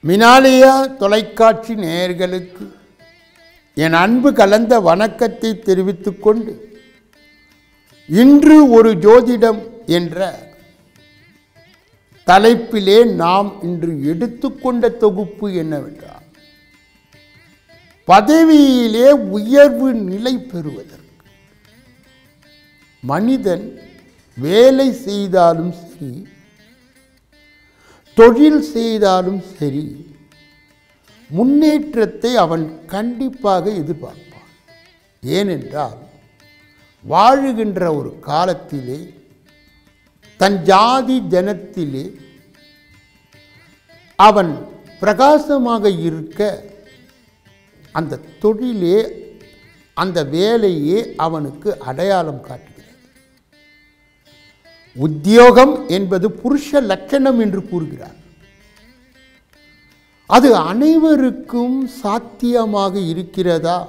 மினாலியா தொலைக்காட்சி நேயர்களுக்கு என் அன்பு கலந்த வணக்கத்தை தெரிவித்துக் கொண்டு இன்று ஒரு ஜோதிடம் என்ற தலைப்பிலே நாம் இன்று எடுத்துக்கொண்ட தொகுப்பு என்னவென்றால் பதவியிலே உயர்வு நிலை பெறுவதற்கு மனிதன் வேலை செய்தாலும் சரி தொழில் செய்தாலும் சரி முன்னேற்றத்தை அவன் கண்டிப்பாக எதிர்பார்ப்பான் ஏனென்றால் வாழுகின்ற ஒரு காலத்திலே தன் ஜாதி ஜனத்திலே அவன் பிரகாசமாக இருக்க அந்த தொழிலே அந்த வேலையே அவனுக்கு அடையாளம் காட்டுகிறது உத்தியோகம் என்பது புருஷ லட்சணம் என்று கூறுகிறார் அது அனைவருக்கும் சாத்தியமாக இருக்கிறதா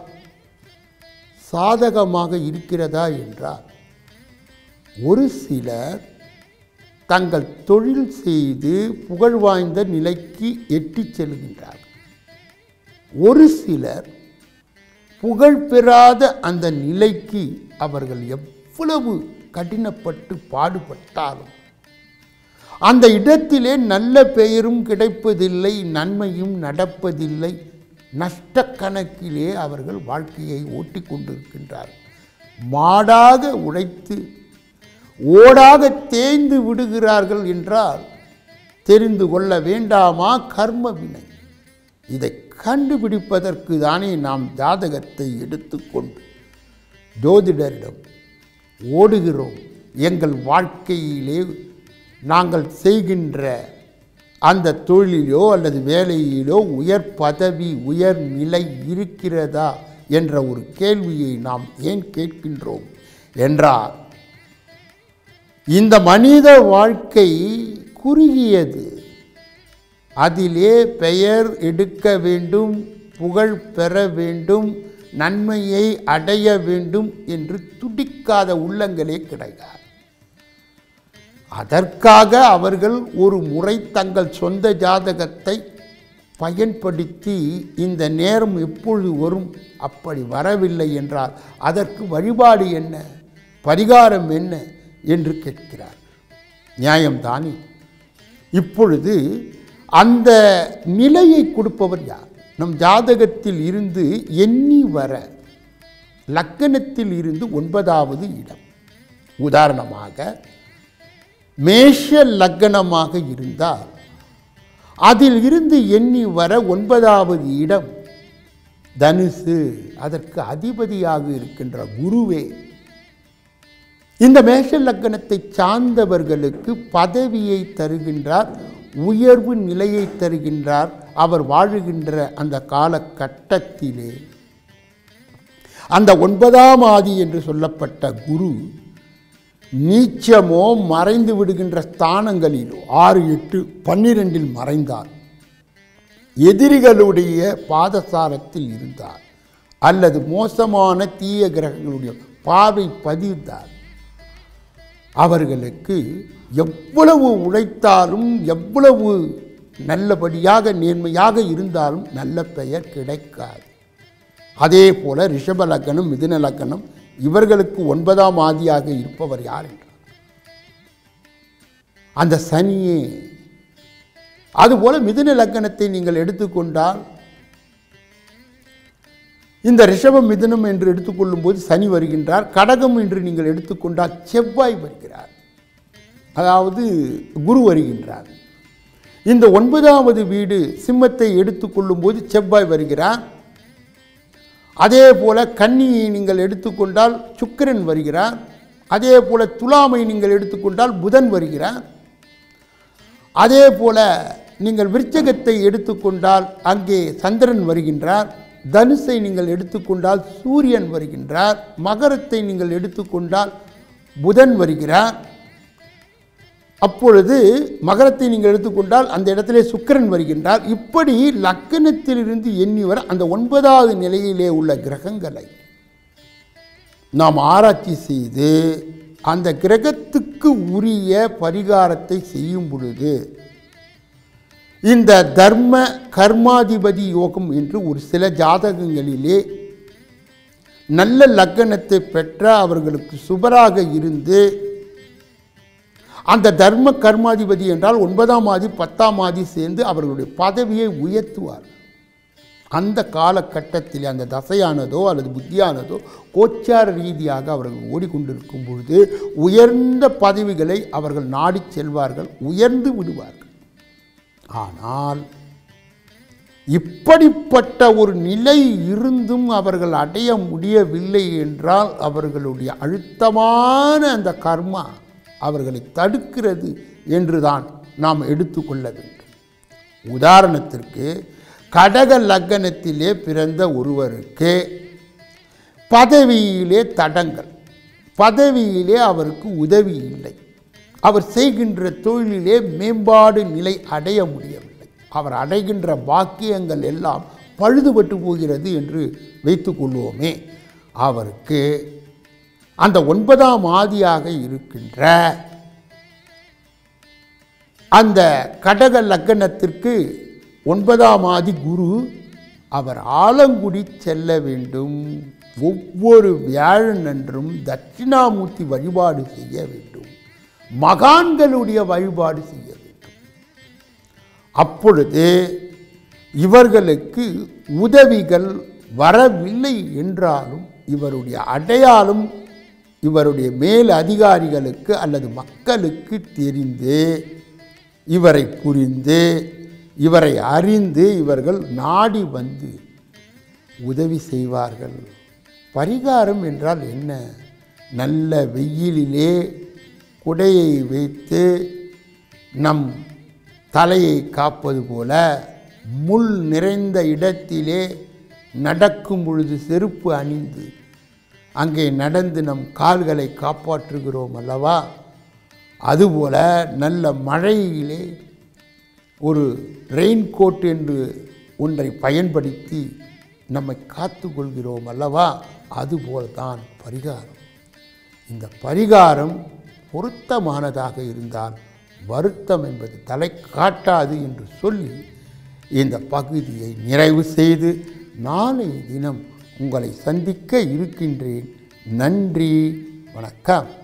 சாதகமாக இருக்கிறதா என்றால் ஒரு சிலர் தங்கள் தொழில் செய்து புகழ் வாய்ந்த நிலைக்கு எட்டிச் செல்கின்றார்கள் ஒரு சிலர் புகழ் பெறாத அந்த நிலைக்கு அவர்கள் எவ்வளவு கடினப்பட்டு பாடுபட்டாலும் அந்த இடத்திலே நல்ல பெயரும் கிடைப்பதில்லை நன்மையும் நடப்பதில்லை நஷ்ட கணக்கிலே அவர்கள் வாழ்க்கையை ஓட்டி கொண்டிருக்கின்றார்கள் மாடாக உழைத்து ஓடாக தேய்ந்து விடுகிறார்கள் என்றால் தெரிந்து கொள்ள வேண்டாமா கர்ம வினை இதை கண்டுபிடிப்பதற்கு தானே நாம் ஜாதகத்தை எடுத்துக்கொண்டு ஜோதிடரிடம் ஓடுகிறோம் எங்கள் வாழ்க்கையிலே நாங்கள் செய்கின்ற அந்த தொழிலிலோ அல்லது வேலையிலோ உயர் பதவி உயர் நிலை இருக்கிறதா என்ற ஒரு கேள்வியை நாம் ஏன் கேட்கின்றோம் என்றால் இந்த மனித வாழ்க்கை குறுகியது அதிலே பெயர் எடுக்க வேண்டும் புகழ் பெற வேண்டும் நன்மையை அடைய வேண்டும் என்று துடிக்காத உள்ளங்களே கிடையாது அதற்காக அவர்கள் ஒரு முறை தங்கள் சொந்த ஜாதகத்தை பயன்படுத்தி இந்த நேரம் எப்பொழுது வரும் அப்படி வரவில்லை என்றால் அதற்கு வழிபாடு என்ன பரிகாரம் என்ன என்று கேட்கிறார் நியாயம்தானே இப்பொழுது அந்த நிலையை கொடுப்பவர் யார் நம் ஜாதகத்தில் இருந்து எண்ணி வர லக்கணத்தில் இருந்து ஒன்பதாவது இடம் உதாரணமாக மேஷ லக்கணமாக இருந்தால் அதில் இருந்து எண்ணி வர ஒன்பதாவது இடம் தனுசு அதற்கு அதிபதியாக இருக்கின்ற குருவே இந்த மேஷ லக்கணத்தை சார்ந்தவர்களுக்கு பதவியை தருகின்றார் உயர்வு நிலையை தருகின்றார் அவர் வாழுகின்ற அந்த காலகட்டத்திலே அந்த ஒன்பதாம் ஆதி என்று சொல்லப்பட்ட குரு நீச்சமோ மறைந்து விடுகின்ற ஸ்தானங்களிலோ ஆறு எட்டு பன்னிரெண்டில் மறைந்தார் எதிரிகளுடைய பாதசாரத்தில் இருந்தார் அல்லது மோசமான தீய கிரகங்களுடைய பார்வை பதிந்தார் அவர்களுக்கு எவ்வளவு உழைத்தாலும் எவ்வளவு நல்லபடியாக நேர்மையாக இருந்தாலும் நல்ல பெயர் கிடைக்காது அதே போல ரிஷப லக்கணம் மிதுன லக்கணம் இவர்களுக்கு ஒன்பதாம் ஆதியாக இருப்பவர் யார் என்றார் அந்த சனியே அதுபோல மிதுன லக்கணத்தை நீங்கள் எடுத்துக்கொண்டால் இந்த ரிஷபம் மிதுனம் என்று எடுத்துக்கொள்ளும் போது சனி வருகின்றார் கடகம் என்று நீங்கள் எடுத்துக்கொண்டால் செவ்வாய் வருகிறார் அதாவது குரு வருகின்றார் இந்த ஒன்பதாவது வீடு சிம்மத்தை எடுத்துக்கொள்ளும் போது செவ்வாய் வருகிறார் அதே போல கன்னியை நீங்கள் எடுத்துக்கொண்டால் சுக்கிரன் வருகிறார் அதே போல துலாமை நீங்கள் எடுத்துக்கொண்டால் புதன் வருகிறார் அதே போல நீங்கள் விருச்சகத்தை எடுத்துக்கொண்டால் அங்கே சந்திரன் வருகின்றார் தனுசை நீங்கள் எடுத்துக்கொண்டால் சூரியன் வருகின்றார் மகரத்தை நீங்கள் எடுத்துக்கொண்டால் புதன் வருகிறார் அப்பொழுது மகரத்தை நீங்கள் எடுத்துக்கொண்டால் அந்த இடத்திலே சுக்கிரன் வருகின்றார் இப்படி லக்கணத்திலிருந்து எண்ணி வர அந்த ஒன்பதாவது நிலையிலே உள்ள கிரகங்களை நாம் ஆராய்ச்சி செய்து அந்த கிரகத்துக்கு உரிய பரிகாரத்தை செய்யும் பொழுது இந்த தர்ம கர்மாதிபதி யோகம் என்று ஒரு சில ஜாதகங்களிலே நல்ல லக்கணத்தை பெற்ற அவர்களுக்கு சுபராக இருந்து அந்த தர்ம கர்மாதிபதி என்றால் ஒன்பதாம் ஆதி பத்தாம் ஆதி சேர்ந்து அவர்களுடைய பதவியை உயர்த்துவார் அந்த காலகட்டத்தில் அந்த தசையானதோ அல்லது புத்தியானதோ கோச்சார ரீதியாக அவர்கள் ஓடிக்கொண்டிருக்கும் பொழுது உயர்ந்த பதவிகளை அவர்கள் நாடிச் செல்வார்கள் உயர்ந்து விடுவார்கள் ஆனால் இப்படிப்பட்ட ஒரு நிலை இருந்தும் அவர்கள் அடைய முடியவில்லை என்றால் அவர்களுடைய அழுத்தமான அந்த கர்மா அவர்களை தடுக்கிறது என்றுதான் நாம் எடுத்துக்கொள்ள வேண்டும் உதாரணத்திற்கு கடக லக்னத்திலே பிறந்த ஒருவருக்கு பதவியிலே தடங்கள் பதவியிலே அவருக்கு உதவி இல்லை அவர் செய்கின்ற தொழிலிலே மேம்பாடு நிலை அடைய முடியவில்லை அவர் அடைகின்ற பாக்கியங்கள் எல்லாம் பழுதுபட்டு போகிறது என்று வைத்துக்கொள்வோமே அவருக்கு அந்த ஒன்பதாம் ஆதியாக இருக்கின்ற அந்த கடக லக்கணத்திற்கு ஒன்பதாம் ஆதி குரு அவர் ஆலங்குடி செல்ல வேண்டும் ஒவ்வொரு வியாழனன்றும் தட்சிணாமூர்த்தி வழிபாடு செய்ய வேண்டும் மகான்களுடைய வழிபாடு செய்ய வேண்டும் அப்பொழுது இவர்களுக்கு உதவிகள் வரவில்லை என்றாலும் இவருடைய அடையாளம் இவருடைய மேல் அதிகாரிகளுக்கு அல்லது மக்களுக்கு தெரிந்து இவரை புரிந்து இவரை அறிந்து இவர்கள் நாடி வந்து உதவி செய்வார்கள் பரிகாரம் என்றால் என்ன நல்ல வெயிலிலே குடையை வைத்து நம் தலையை காப்பது போல முள் நிறைந்த இடத்திலே நடக்கும் பொழுது செருப்பு அணிந்து அங்கே நடந்து நம் கால்களை காப்பாற்றுகிறோம் அல்லவா அதுபோல நல்ல மழையிலே ஒரு ரெயின் கோட் என்று ஒன்றை பயன்படுத்தி நம்மை காத்து கொள்கிறோம் அல்லவா அதுபோல்தான் பரிகாரம் இந்த பரிகாரம் பொருத்தமானதாக இருந்தால் வருத்தம் என்பது தலை காட்டாது என்று சொல்லி இந்த பகுதியை நிறைவு செய்து நாளை தினம் உங்களை சந்திக்க இருக்கின்றேன் நன்றி வணக்கம்